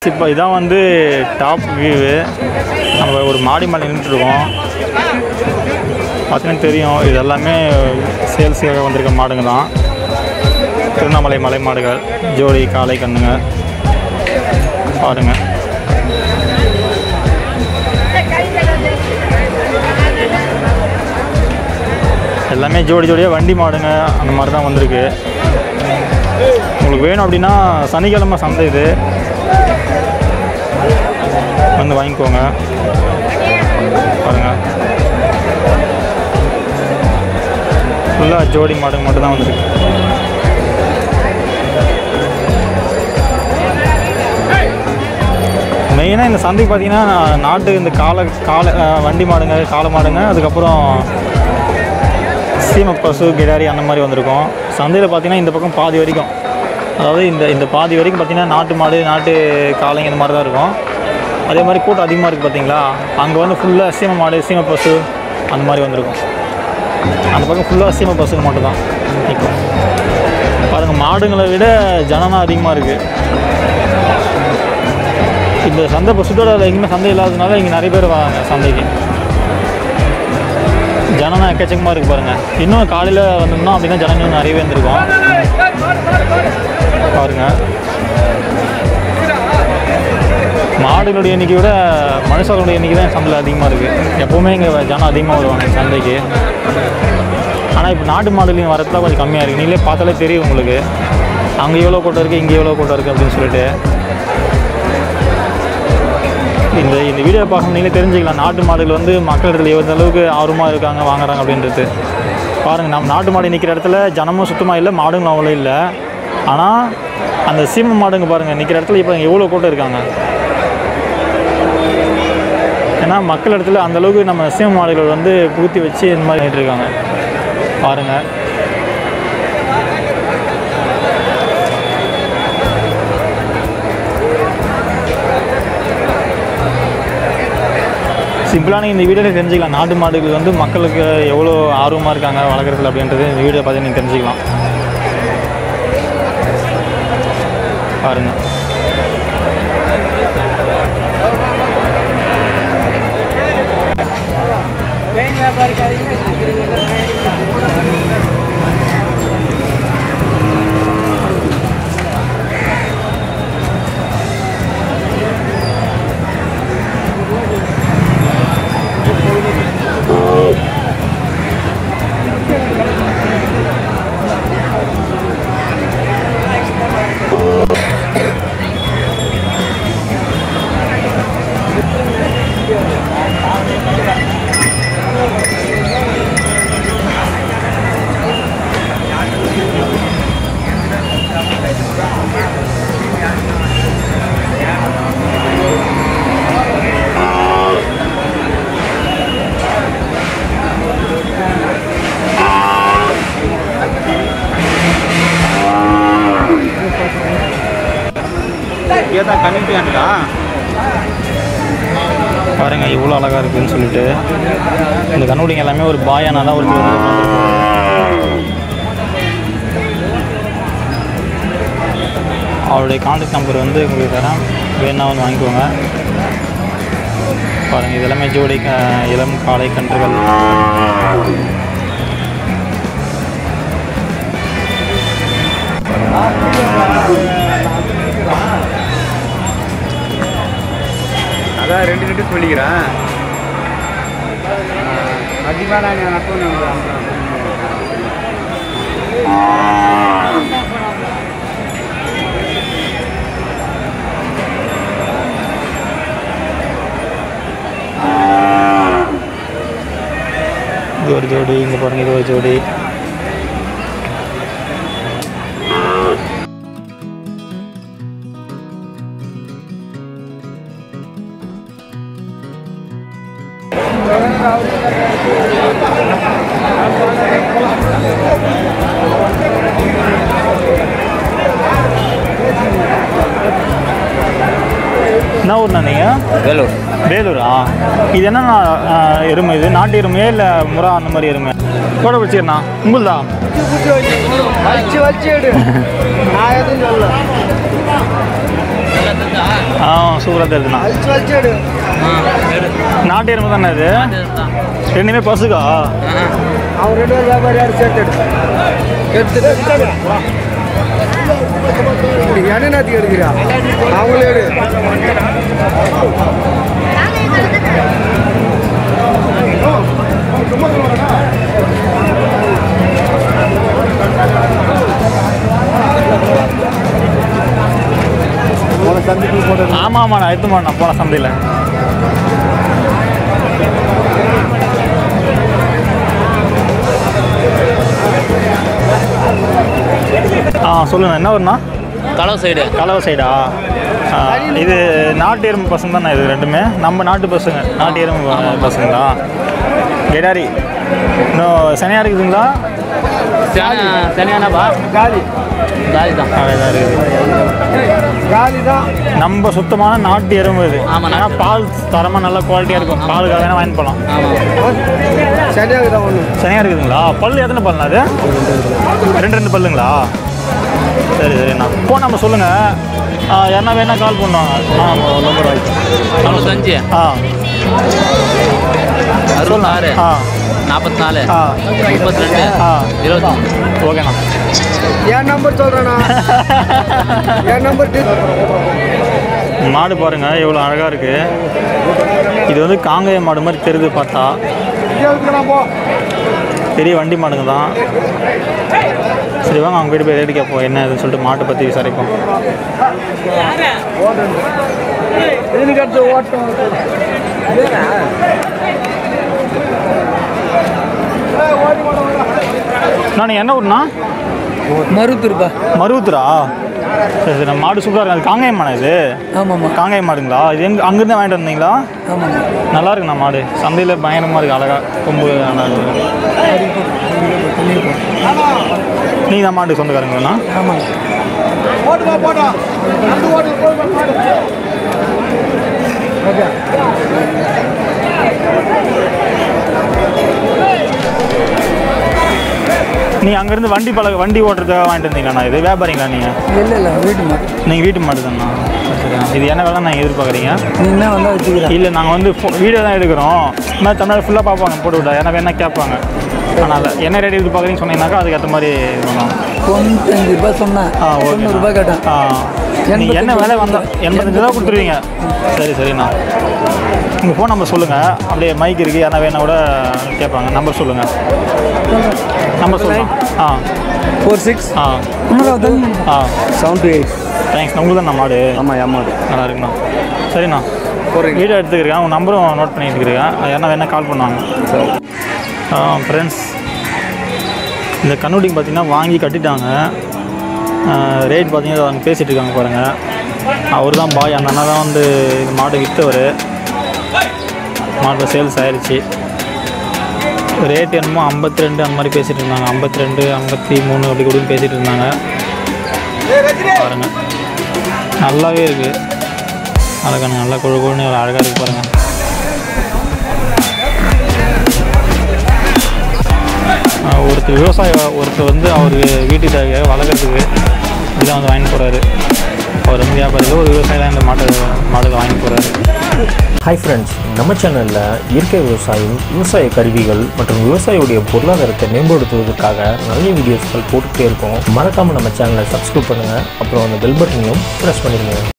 இப்போ இதான் வந்து டாப் வியூவு நம்ம ஒரு மாடி மேலே நின்றுட்டுருக்கோம் பார்த்தீங்கன்னா தெரியும் இது எல்லாமே சேல்ஸுக்காக வந்திருக்க மாடுங்க தான் திருவண்ணாமலை மலை மாடுகள் ஜோடி காளை கண்ணுங்க பாருங்க எல்லாமே ஜோடி ஜோடியாக வண்டி மாடுங்க அந்த மாதிரி தான் வந்திருக்கு உங்களுக்கு வேணும் அப்படின்னா சனிக்கிழமை சந்தை இது வந்து வாங்கிக்கோங்க பாருங்க ஃபுல்லாக ஜோடி மாடுங்க மட்டும் தான் வந்திருக்கு மெயினாக இந்த சந்தைக்கு பார்த்தீங்கன்னா நாட்டு இந்த காளை காளை அஹ், வண்டி மாடுங்க காளை மாடுங்க அதுக்கப்புறம் சீம பசு கிடாரி அந்த மாதிரி வந்திருக்கும் சந்தையில் பார்த்தீங்கன்னா இந்த பக்கம் பாதி வரைக்கும் அதாவது இந்த இந்த பாதி வரைக்கும் பார்த்தீங்கன்னா நாட்டு மாடு நாட்டு காளைங்க இந்த மாதிரி தான் இருக்கும் அதே மாதிரி கூட்டம் அதிகமாக இருக்குது பார்த்தீங்களா அங்கே வந்து ஃபுல்லாக சீம மாடு சீம பசு அந்த மாதிரி வந்திருக்கும் அந்த பக்கம் ஃபுல்லாக சீம பசுங்க மட்டும் தான் நிற்கும் பாருங்கள் மாடுங்களை விட ஜனனா அதிகமாக இருக்குது இந்த சந்தை இப்போ சுற்றுலாவில் எங்கேயுமே சந்தை இல்லாததுனால இங்கே நிறைய பேர் வராங்க சந்தைக்கு ஜனனா எக்கச்சக்கமாக இருக்குது பாருங்கள் இன்னும் காலையில் வந்தோம்னா அப்படின்னா ஜனங்க இன்னும் நிறையவே இருந்திருக்கும் பாருங்க மாடுகளுடைய எண்ணிக்கை விட மனுஷர்களுடைய எண்ணிக்கை தான் சந்தையில் அதிகமாக இருக்குது எப்போவுமே இங்கே ஜனம் அதிகமாக வருவாங்க சந்தைக்கு ஆனால் இப்போ நாட்டு மாடுலையும் வரதுலாம் கொஞ்சம் கம்மியாக இருக்குது நீங்களே பார்த்தாலே தெரியும் உங்களுக்கு அங்கே எவ்வளோ கூட்டம் இருக்குது இங்கே எவ்வளோ கூட்டம் இருக்குது அப்படின்னு சொல்லிட்டு இந்த இந்த வீடியோ பார்க்கும் நீங்களே தெரிஞ்சுக்கலாம் நாட்டு மாடுகள் வந்து மக்களிடத்தில் எந்த அளவுக்கு ஆர்வமாக இருக்காங்க வாங்குறாங்க அப்படின்றது பாருங்கள் நம்ம நாட்டு மாடு நிற்கிற இடத்துல ஜனமும் சுத்தமாக இல்லை மாடுங்களும் அவ்வளோ இல்லை ஆனால் அந்த சீம மாடுங்க பாருங்கள் நிற்கிற இடத்துல இப்போ எவ்வளோ கூட்டம் இருக்காங்க ஏன்னா மக்கள் இடத்துல அந்த அளவுக்கு நம்ம சீம மாடுகள் வந்து பூத்தி வச்சு இந்த மாதிரி பண்ணிட்டு இருக்காங்க பாருங்கள் சிம்பிளான இந்த வீடியோவில் தெரிஞ்சுக்கலாம் நாட்டு மாடுகள் வந்து மக்களுக்கு எவ்வளோ ஆர்வமாக இருக்காங்க வளர்க்குறதுல அப்படின்றது இந்த வீடியோ பார்த்து நீங்கள் தெரிஞ்சுக்கலாம் பாருங்க గీత కనిపి అంట பாருங்க இவ்வளோ அழகாக இருக்குன்னு சொல்லிட்டு இந்த கண்ணுடிங்க எல்லாமே ஒரு பாயானா தான் ஒரு அவருடைய கான்டாக்ட் நம்பர் வந்து உங்களுக்கு தரேன் வேணா வந்து வாங்கிக்கோங்க பாருங்கள் இது எல்லாமே ஜோடி க- இளம் காளை கன்றுகள் அதான் ரெண்டு ரெண்டு சொல்லிக்கிறேன் அதிகமாக நான் நட்பு இது ஒரு ஜோடி இங்கே பாருங்கள் இது ஒரு ஜோடி என்ன ஊர்ண்ணா நீங்கள் வேலூர் வேலூரா இது என்ன எருமை இது நாட்டு எருமையா இல்லை முறா அந்த மாதிரி எருமை கூட வச்சுக்கிறண்ணா உங்களுதா வச்சு வச்சு எடு நான் எதுவும் சொல்ல ஆ சூப்பராக தெரியுதுண்ணா நாட்டு எருமை தானே இது ரெண்டுமே பசுக்கா அவன் ரெண்டு பேரும் வியாபாரி யாரும் சேர்த்து எடுத்துட்டு என்ன நாத்துக்கு எடுக்கிறா அவங்களே எடு சந்திப்பு போட்டு ஆமாம் ஆமாம் நான் எடுத்து போனேன் போன சந்தையில் ஆ சொல்லுங்க என்ன வருண்ணா களவு சைடு கலவை சைடா ஆ, இது நாட்டு எறும்பு பசங்க தானே இது ரெண்டுமே நம்ம நாட்டு பசங்க நாட்டு எறும்பு ப- பசங்களா கெடாரி இன்னும் சனியாக இருக்குதுங்களா சனியானப்பா காலி காலி தான் அதான் இருக்குது காலி தான் நம்ம சுத்தமான நாட்டு எறும்பு இது ஆமா, ஆனால் பால் தரமாக நல்ல குவாலிட்டியாக இருக்கும் பாலுக்காக வேணால் வாங்கி போகலாம் ஆமாம் சரியாக தான் ஒன்று சனியாக இருக்குதுங்களா பல் எத்தனை பல்லுண்ணா அது ரெண்டு ரெண்டு பல்லுங்களா சரி சரிண்ணா ஃபோன் நம்ம சொல்லுங்கள் யாருன்னா வேணா கால் பண்ணுவாங்க ஆ நம்பர் வாங்கி தொண்ணூத்தஞ்சு ஆ அறுபத்தாறு ஆ நாற்பத்தி நாலு ஆ முப்பத்தி ரெண்டு ஆ இருபத்தி ஓகேண்ணா என் நம்பர் சொல்கிறேண்ணா என் நம்பர் மாடு பாருங்க எவ்வளோ அழகாக இருக்குது இது வந்து காங்கேய மாடு மாதிரி தெரியுது பார்த்தா போ பெரிய வண்டி மாடுங்க தான் சரி வாங்க அவங்க வீட்டு போய் ரேட்டு கேட்போம் என்ன இதுன்னு சொல்லிட்டு மாட்டை பற்றி விசாரிப்போம் இதுக்கு அடுத்து ஓட்டம் நான் என்ன ஊர்னா மருத்துருப்பா மருவத்தூரா சரி சரி நம்ம மாடு சூப்பராக இருக்கு அது காங்கேயம் மாடா இது ஆமாம்மா காங்கேயம் மாடுங்களா இது எங்க அங்கேருந்து வாங்கிட்டு வந்தீங்களா ஆமாம்மா நல்லா இருக்குண்ணா மாடு சந்தையில் பயங்கரமாக இருக்குது அழகா கொம்பு நல்லா இருக்கு நீங்கள் தான் மாட்டு சொந்தக்காரங்களாண்ணா ஆமாங்க ஓட்டுமா போட்டோம் அந்த ஓட்டு போட்டு நீங்கள் அங்கேருந்து வண்டி பழக வண்டி ஓட்டுறதுக்காக வாங்கிட்டு வந்தீங்களாண்ணா இது வியாபாரிங்களா நீங்கள் இல்லை இல்லை வீட்டு மாடு நீங்கள் வீட்டு மாடு தானா சரி இது என்ன வேலை நீங்கள் எதிர்பார்க்குறீங்க நீ என்ன வந்தால் வச்சுக்கிறேன் இல்லை நாங்கள் வந்து வீடியோ தான் எடுக்கிறோம் இந்த மாதிரி தமிழ்நாடு ஃபுல்லாக பார்ப்பாங்க போட்டு விட்டா ஏன்னா வேணா கேட்பாங்க அதனால் என்ன ரேட் எதிர்பார்க்குறீங்கன்னு சொன்னீங்கன்னாக்கா அதுக்கு ஏற்ற மாதிரி இது பண்ணுவோம் தொண்ணூத்தஞ்சு ரூபாய் சொன்னேன் ஆ ஓகே தொண்ணூறுபா கேட்டேன் ஆ நீங்கள் என்ன வேலை வந்தால் எண்பத்தஞ்சு ரூபா கொடுத்துருவீங்க சரி சரிண்ணா உங்கள் ஃபோன் நம்பர் சொல்லுங்கள் அப்படியே மைக் இருக்குது யாரா வேணா கூட கேட்பாங்க நம்பர் சொல்லுங்கள் நம்பர் சொல்லுங்கள் ah four six ah ah seven two eight thanks உங்களுக்கு தான் மாடு ஆமாம் ஏமாடு நல்லா இருக்குண்ணா சரிண்ணா போகிறீங்க வீடியோ எடுத்துக்கிறேன் உங்கள் நம்பரும் நோட் பண்ணிட்டு இருக்கிறேன் அது யாரா வேணால் கால் பண்ணுவாங்க ஃப்ரெண்ட்ஸ் இந்த கண்ணுடிங்க பார்த்தீங்கன்னா வாங்கி கட்டிட்டாங்க ரேட் பார்த்தீங்கன்னா அவங்க பேசிகிட்டு இருக்காங்க பாருங்கள் அவர் தான் பாய் அந்த அண்ணா தான் வந்து இந்த மாடு விற்றவர் மாட்டில் சேல்ஸ் ஆயிடுச்சு ரேட் என்னமோ ஐம்பத்தி ரெண்டு அந்த மாதிரி பேசிகிட்டு இருந்தாங்க ஐம்பத்தி ரெண்டு ஐம்பத்தி மூணு அப்படி கூட பேசிகிட்டு இருந்தாங்க பாருங்கள் நல்லாவே இருக்குது அழகான நல்லா கொழு கொழுன்னு அழகாக இருக்குது பாருங்கள் ஆஹ் ஒருத்தர் விவசாய ஒருத்தர் வந்து அவர் வீட்டு தேவையை வளர்க்குறதுக்கு இதான் வந்து வாங்கிட்டு போகிறாரு அவர் வந்து வியாபாரிகள் ஒரு விவசாயம் இந்த மாட்டை மாடுகளை வாங்கிட்டு போகிறாரு ஹாய் ஃப்ரெண்ட்ஸ் நம்ம சேனலில் இயற்கை விவசாயம் விவசாய கருவிகள் மற்றும் விவசாயியுடைய பொருளாதாரத்தை மேம்படுத்துவதற்காக நிறைய வீடியோஸ்கள் போட்டுகிட்டே இருக்கோம் மறக்காமல் நம்ம சேனலை சப்ஸ்கிரைப் பண்ணுங்கள் அப்புறம் அந்த பெல் பட்டனையும் ப்ரெஸ் பண்ணிடுங்க